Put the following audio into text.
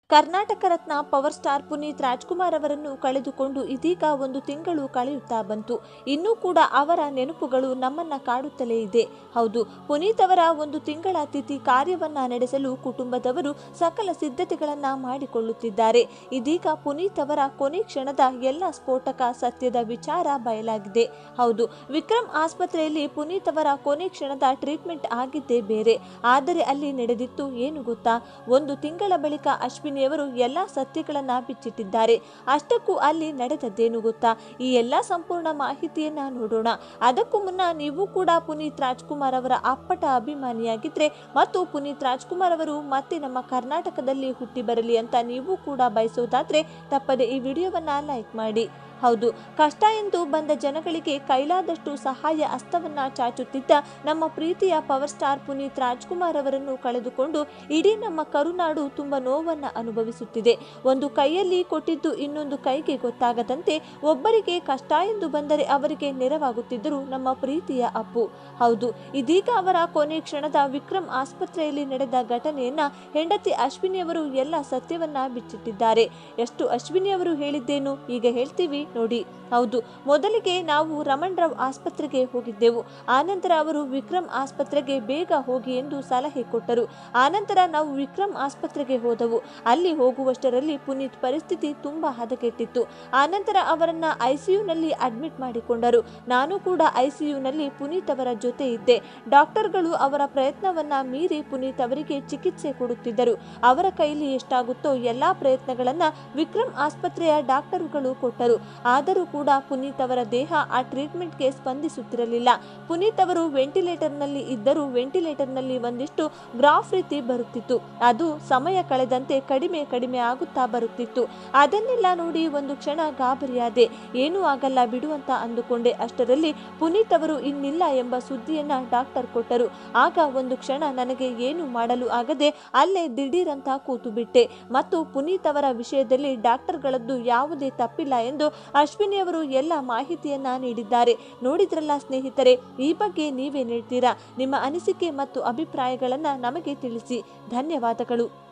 Karnataka Ratna power star Puneeth Rajkumar ಅವರನ್ನು ಕಳೆದುಕೊಂಡು ಇದೀಗ ಒಂದು ತಿಂಗಳು ಕಳೆಯುತ್ತಾ ಬಂತು ಇನ್ನೂ ಕೂಡ ಅವರ ನೆನಪುಗಳು ನಮ್ಮನ್ನ ಕಾಡುತ್ತಲೇ ಇದೆ ಹೌದು ಪುನೀತ್ ಅವರ ಒಂದು ತಿಂಗಳ ತಿಥಿ ಕಾರ್ಯವನ್ನ ನಡೆಸಲು ಕುಟುಂಬದವರು ಸಕಲ ಸಿದ್ಧತೆಗಳನ್ನ ಮಾಡಿಕೊಳ್ಳುತ್ತಿದ್ದಾರೆ ಇದೀಗ ಪುನೀತ್ ಅವರ ಕೊನೆ ಕ್ಷಣದ ಎಲ್ಲ ಸ್ಫೋಟಕ ಸತ್ಯದ ವಿಚಾರ ಬಯಲಾಗಿದೆ ಹೌದು ವಿಕ್ರಮ್ ಆಸ್ಪತ್ರೆಯಲ್ಲಿ ಪುನೀತ್ ಅವರ ಕೊನೆ ಕ್ಷಣದ ಟ್ರೀಟ್ಮೆಂಟ್ ಆಗಿದ್ದೇ ಬೇರೆ ಆದರೆ ಅಲ್ಲಿ ನಡೆದಿತ್ತು ಏನು ಗೊತ್ತಾ ಒಂದು ತಿಂಗಳ ಬಳಿಕ ಅಶ್ವಿನಿಯವರು ಎಲ್ಲ ಸತ್ಯಗಳನ್ನ ಬಿಚ್ಚಿಟ್ಟಿದ್ದಾರೆ ಅಷ್ಟಕ್ಕೂ ಅಲ್ಲಿ ನಡೆದದ್ದೇನು ಗೊತ್ತಾ ಈ ಎಲ್ಲ ಸಂಪೂರ್ಣ ಮಾಹಿತಿಯನ್ನ ನೋಡೋಣ ಅದಕ್ಕೂ ಮುನ್ನ ನೀವು ಕೂಡ ಪುನೀತ್ ರಾಜ್ಕುಮಾರ್ ಅವರ ಅಪ್ಪಟ ಅಭಿಮಾನಿಯಾಗಿದ್ರೆ ಮತ್ತು ಪುನೀತ್ ರಾಜ್ಕುಮಾರ್ ಅವರು ಮತ್ತೆ ನಮ್ಮ ಕರ್ನಾಟಕದಲ್ಲಿ ಹುಟ್ಟಿ ಬರಲಿ ಅಂತ ನೀವು ಕೂಡ ಬಯಸೋದಾದ್ರೆ ತಪ್ಪದೆ ಈ ವಿಡಿಯೋವನ್ನ ಲೈಕ್ ಮಾಡಿ ಹೌದು ಕಷ್ಟ ಎಂದು ಬಂದ ಜನಗಳಿಗೆ ಕೈಲಾದಷ್ಟು ಸಹಾಯ ಹಸ್ತವನ್ನ ಚಾಚುತ್ತಿದ್ದ ನಮ್ಮ ಪ್ರೀತಿಯ ಪವರ್ ಸ್ಟಾರ್ ಪುನೀತ್ ರಾಜ್ಕುಮಾರ್ ಅವರನ್ನು ಕಳೆದುಕೊಂಡು ಇಡೀ ನಮ್ಮ ಕರುನಾಡು ತುಂಬಾ ನೋವನ್ನ ಅನುಭವಿಸುತ್ತಿದೆ ಒಂದು ಕೈಯಲ್ಲಿ ಕೊಟ್ಟಿದ್ದು ಇನ್ನೊಂದು ಕೈಗೆ ಗೊತ್ತಾಗದಂತೆ ಒಬ್ಬರಿಗೆ ಕಷ್ಟ ಎಂದು ಬಂದರೆ ಅವರಿಗೆ ನೆರವಾಗುತ್ತಿದ್ದರು ನಮ್ಮ ಪ್ರೀತಿಯ ಅಪ್ಪು ಹೌದು ಇದೀಗ ಅವರ ಕೊನೆ ಕ್ಷಣದ ವಿಕ್ರಮ್ ಆಸ್ಪತ್ರೆಯಲ್ಲಿ ನಡೆದ ಘಟನೆಯನ್ನ ಹೆಂಡತಿ ಅಶ್ವಿನಿಯವರು ಎಲ್ಲ ಸತ್ಯವನ್ನ ಬಿಚ್ಚಿಟ್ಟಿದ್ದಾರೆ ಎಷ್ಟು ಅಶ್ವಿನಿಯವರು ಹೇಳಿದ್ದೇನು ಈಗ ಹೇಳ್ತೀವಿ ನೋಡಿ ಹೌದು ಮೊದಲಿಗೆ ನಾವು ರಮಣ್ ರಾವ್ ಆಸ್ಪತ್ರೆಗೆ ಹೋಗಿದ್ದೆವು ಆನಂತರ ಅವರು ವಿಕ್ರಮ್ ಆಸ್ಪತ್ರೆಗೆ ಬೇಗ ಹೋಗಿ ಎಂದು ಸಲಹೆ ಕೊಟ್ಟರು ಆನಂತರ ನಾವು ವಿಕ್ರಮ್ ಆಸ್ಪತ್ರೆಗೆ ಹೋದವು ಅಲ್ಲಿ ಹೋಗುವಷ್ಟರಲ್ಲಿ ಪುನೀತ್ ಪರಿಸ್ಥಿತಿ ತುಂಬಾ ಹದಗೆಟ್ಟಿತ್ತು ಆನಂತರ ಅವರನ್ನ ಐಸಿಯುನಲ್ಲಿ ಅಡ್ಮಿಟ್ ಮಾಡಿಕೊಂಡರು ನಾನು ಕೂಡ ಐಸಿಯುನಲ್ಲಿ ಪುನೀತ್ ಅವರ ಜೊತೆ ಇದ್ದೆ ಡಾಕ್ಟರ್ಗಳು ಅವರ ಪ್ರಯತ್ನವನ್ನ ಮೀರಿ ಪುನೀತ್ ಅವರಿಗೆ ಚಿಕಿತ್ಸೆ ಕೊಡುತ್ತಿದ್ದರು ಅವರ ಕೈಲಿ ಎಷ್ಟಾಗುತ್ತೋ ಎಲ್ಲಾ ಪ್ರಯತ್ನಗಳನ್ನ ವಿಕ್ರಮ್ ಆಸ್ಪತ್ರೆಯ ಡಾಕ್ಟರುಗಳು ಕೊಟ್ಟರು ಆದರೂ ಕೂಡ ಪುನೀತ್ ಅವರ ದೇಹ ಆ ಟ್ರೀಟ್ಮೆಂಟ್ಗೆ ಸ್ಪಂದಿಸುತ್ತಿರಲಿಲ್ಲ ಪುನೀತ್ ಅವರು ವೆಂಟಿಲೇಟರ್ನಲ್ಲಿ ಇದ್ದರೂ ವೆಂಟಿಲೇಟರ್ನಲ್ಲಿ ಒಂದಿಷ್ಟು ಗ್ರಾಫ್ ರೀತಿ ಬರುತ್ತಿತ್ತು ಅದು ಸಮಯ ಕಳೆದಂತೆ ಕಡಿಮೆ ಕಡಿಮೆ ಆಗುತ್ತಾ ಬರುತ್ತಿತ್ತು ಅದನ್ನೆಲ್ಲ ನೋಡಿ ಒಂದು ಕ್ಷಣ ಗಾಬರಿಯಾದೆ ಏನೂ ಆಗಲ್ಲ ಬಿಡು ಅಂತ ಅಂದುಕೊಂಡೆ ಅಷ್ಟರಲ್ಲಿ ಪುನೀತ್ ಅವರು ಇನ್ನಿಲ್ಲ ಎಂಬ ಸುದ್ದಿಯನ್ನ ಡಾಕ್ಟರ್ ಕೊಟ್ಟರು ಆಗ ಒಂದು ಕ್ಷಣ ನನಗೆ ಏನು ಮಾಡಲು ಆಗದೆ ಅಲ್ಲೇ ದಿಢೀರಂತ ಕೂತು ಬಿಟ್ಟೆ ಮತ್ತು ಪುನೀತ್ ಅವರ ವಿಷಯದಲ್ಲಿ ಡಾಕ್ಟರ್ಗಳದ್ದು ಯಾವುದೇ ತಪ್ಪಿಲ್ಲ ಎಂದು ಅಶ್ವಿನಿ ಅವರು ಎಲ್ಲ ಮಾಹಿತಿಯನ್ನ ನೀಡಿದ್ದಾರೆ ನೋಡಿದ್ರಲ್ಲ ಸ್ನೇಹಿತರೆ ಈ ಬಗ್ಗೆ ನೀವೇ ಹೇಳ್ತೀರಾ ನಿಮ್ಮ ಅನಿಸಿಕೆ ಮತ್ತು ಅಭಿಪ್ರಾಯಗಳನ್ನ ನಮಗೆ ತಿಳಿಸಿ ಧನ್ಯವಾದಗಳು